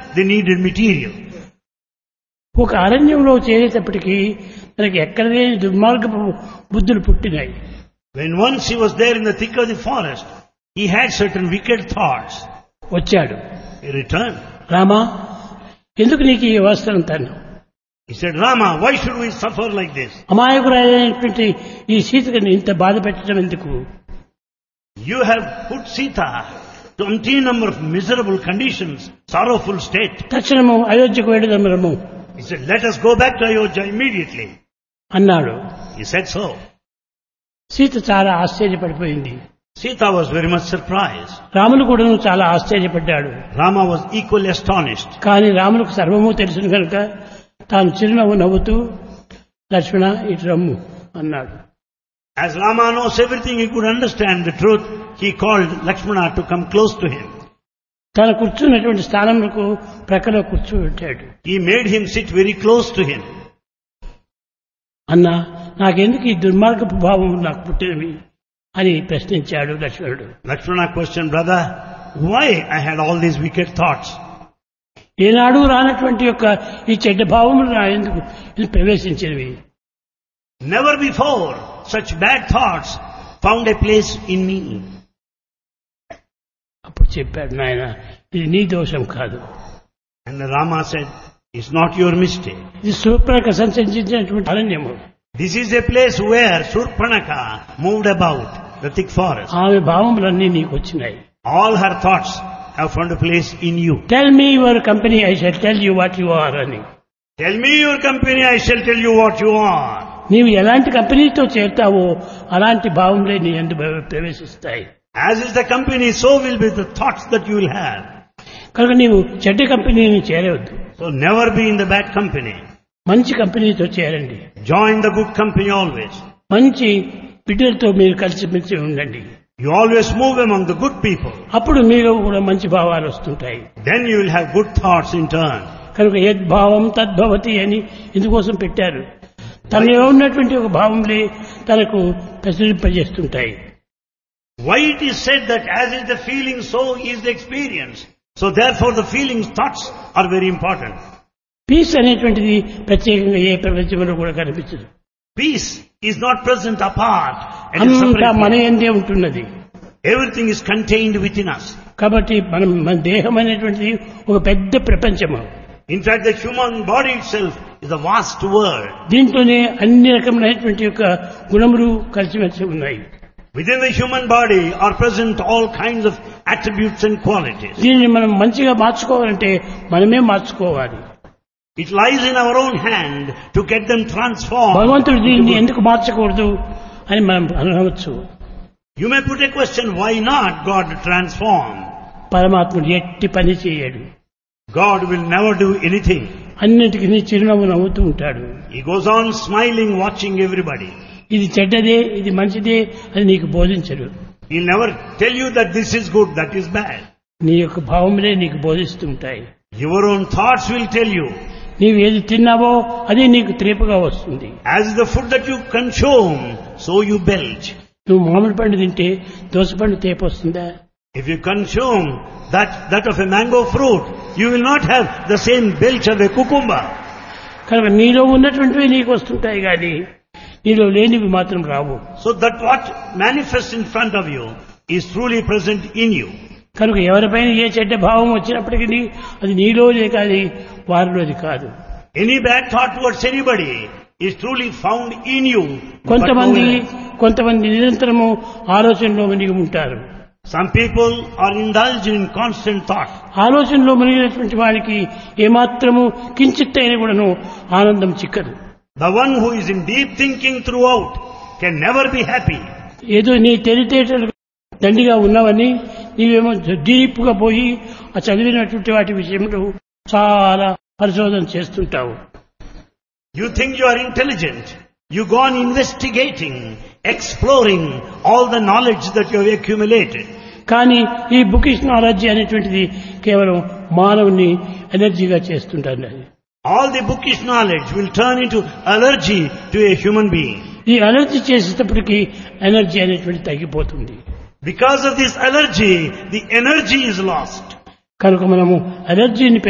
the needed material. ఒక అరణ్యంలో చేరేటప్పటికీ మనకి ఎక్కడ లేని దుర్మార్గపు బుద్ధులు పుట్టినాయి When once he was there in the thick of the forest, he had certain wicked thoughts. వచ్చాడు He returned. రామా ఎందుకు నీకు ఈ అవసరం తను He said, Rama, why should we suffer like this? అమాయకురాలైనటువంటి ఈ సీతకని ఇంత బాధ పెట్టడం ఎందుకు You have put Sita to umpteen number of miserable conditions, sorrowful state. తక్షణము అయోధ్యకు వెళ్ళదమరము He said, let us go back to Ayodhya immediately. అన్నాడు He said so. సీత చాలా ఆశ్చర్యపడిపోయింది Sita was very much surprised. Ramulu కూడాను చాలా ఆశ్చర్యపడ్డాడు Rama was equally astonished. కానీ రాములకు సర్వము తెలుసును కనుక తాను చిరునవ్వు నవ్వుతూ లక్ష్మణ ఇటు రమ్ము అన్నాడు As Rama knows everything, he could understand the truth. He called Lakshmana to come close to him. తను కూర్చున్నటువంటి స్థానంలో ప్రక్కలో కూర్చోబెట్టాడు He made him sit very close to him. అన్నా నాకెందుకు ఈ దుర్మార్గపు భావం నాకు పుట్టినవి అని ప్రశ్నించాడు లక్ష్మణుడు Lakshmana questioned, brother, why I had all these wicked thoughts? ఏనాడు రానటువంటి యొక్క ఈ చెడ్డ భావములు నా ఎందుకు ఇది ప్రవేశించినవి Never before such bad thoughts found a place in me. అప్పుడు చెప్పాడు నాయన ఇది నీ దోషం కాదు And Rama said, it's not your mistake. ఇది సూప్రక సంచరించినటువంటి అరణ్యము This is a place where Surpanaka moved about the thick forest. ఆమె భావములన్నీ నీకు వచ్చినాయి All her thoughts have found a place in you. Tell me your company I shall tell you what you are అని Tell me your company, I shall tell you what you are. నీవు ఎలాంటి కంపెనీతో చేరుతావో అలాంటి భావంలే నీ ఎందు ప్రవేశిస్తాయి As is the company, so will be the thoughts that you will have. కనుక నీవు చెడ్డ కంపెనీని చేరవద్దు So never be in the bad company. మంచి కంపెనీతో చేరండి Join the good company always. మంచి బిడ్డలతో మీరు కలిసిమెలిసి ఉండండి You always move among the good people. అప్పుడు మీలో కూడా మంచి భావాలు వస్తుంటాయి Then you will have good thoughts in turn. కనుక యద్భావం తద్భవతి అని ఇందుకోసం పెట్టారు తనలో ఉన్నటువంటి ఒక భావంలే తనకు ప్రచురింపజేస్తుంటాయి Why it is said that as is the feeling, so is the experience. So therefore the feelings, thoughts are very important. Peace అనేటువంటిది ప్రత్యేకంగా ఏ ప్రపంచంలో కూడా కనిపించదు Peace is not present apart and అంతా separate. మన ఎందే ఉంటున్నది Everything is contained within us. కాబట్టి మనం మన దేహం అనేటువంటిది ఒక పెద్ద ప్రపంచము In fact, the human body itself is a vast world. దీంట్లోనే అన్ని రకములైనటువంటి యొక్క గుణములు కలిసిమెలిసి ఉన్నాయి Within the human body are present all kinds of attributes and qualities. దీనిని మనం మంచిగా మార్చుకోవాలంటే మనమే మార్చుకోవాలి It lies in our own hand to get them transformed. భగవంతుడు దీన్ని ఎందుకు మార్చకూడదు అని మనం అనవచ్చు You may put a question, why not God transform? పరమాత్ముడు ఎట్టి పని చేయడు God will never do anything. అన్నిటికీ చిరునవ్వు నవ్వుతూ ఉంటాడు He goes on smiling, watching everybody. ఇది చెడ్డదే ఇది మంచిదే అని నీకు బోధించడు He'll never tell you that this is good, that is bad. నీ యొక్క భావములే నీకు బోధిస్తుంటాయి Your own thoughts will tell you. నీవు ఏది తిన్నావో అదే నీకు త్రేపుగా వస్తుంది As the food that you consume, so you belch. నువ్వు మామిడి పండు తింటే దోసపండు తేపు వస్తుందా If you consume that, that of a mango fruit, you will not have the same belch of a cucumber. కనుక నీలో ఉన్నటువంటివి నీకు వస్తుంటాయి కానీ నీలో లేనివి మాత్రం రావు So that what manifests in front of you is truly present in you. కనుక ఎవరిపైన ఏ చెడ్డ భావం వచ్చినప్పటికీ అది నీలోనే కానీ వారిలోది కాదు Any bad thought towards anybody is truly found in you. but కొంతమంది nowhere else. కొంతమంది నిరంతరము ఆలోచనలో మునిగి ఉంటారు Some people are indulged in constant thought. ఆలోచనలో మునిగినటువంటి వారికి ఏమాత్రము కించిత్తైన కూడాను ఆనందం చిక్కదు The one who is in deep thinking throughout can never be happy. ఏదో నీ తెలివితేటలు దండిగా ఉన్నవని నీవేమో డీప్గా పోయి ఆ చదివినటువంటి వాటి విషయంలో చాలా పరిశోధన చేస్తుంటావు You think you are intelligent. You go on investigating, exploring all the knowledge that you have accumulated. కానీ ఈ బుకిష్ నాలెడ్జ్ అనేటువంటిది కేవలం మానవుని ఎనర్జీగా చేస్తుంటారు అది All the bookish knowledge will turn into allergy to a human being. ఈ energy చేసేటప్పటికి ఎనర్జీ అనేటువంటి తగ్గిపోతుంది Because of this allergy, the energy is lost. కనుక మనము ఎనర్జీని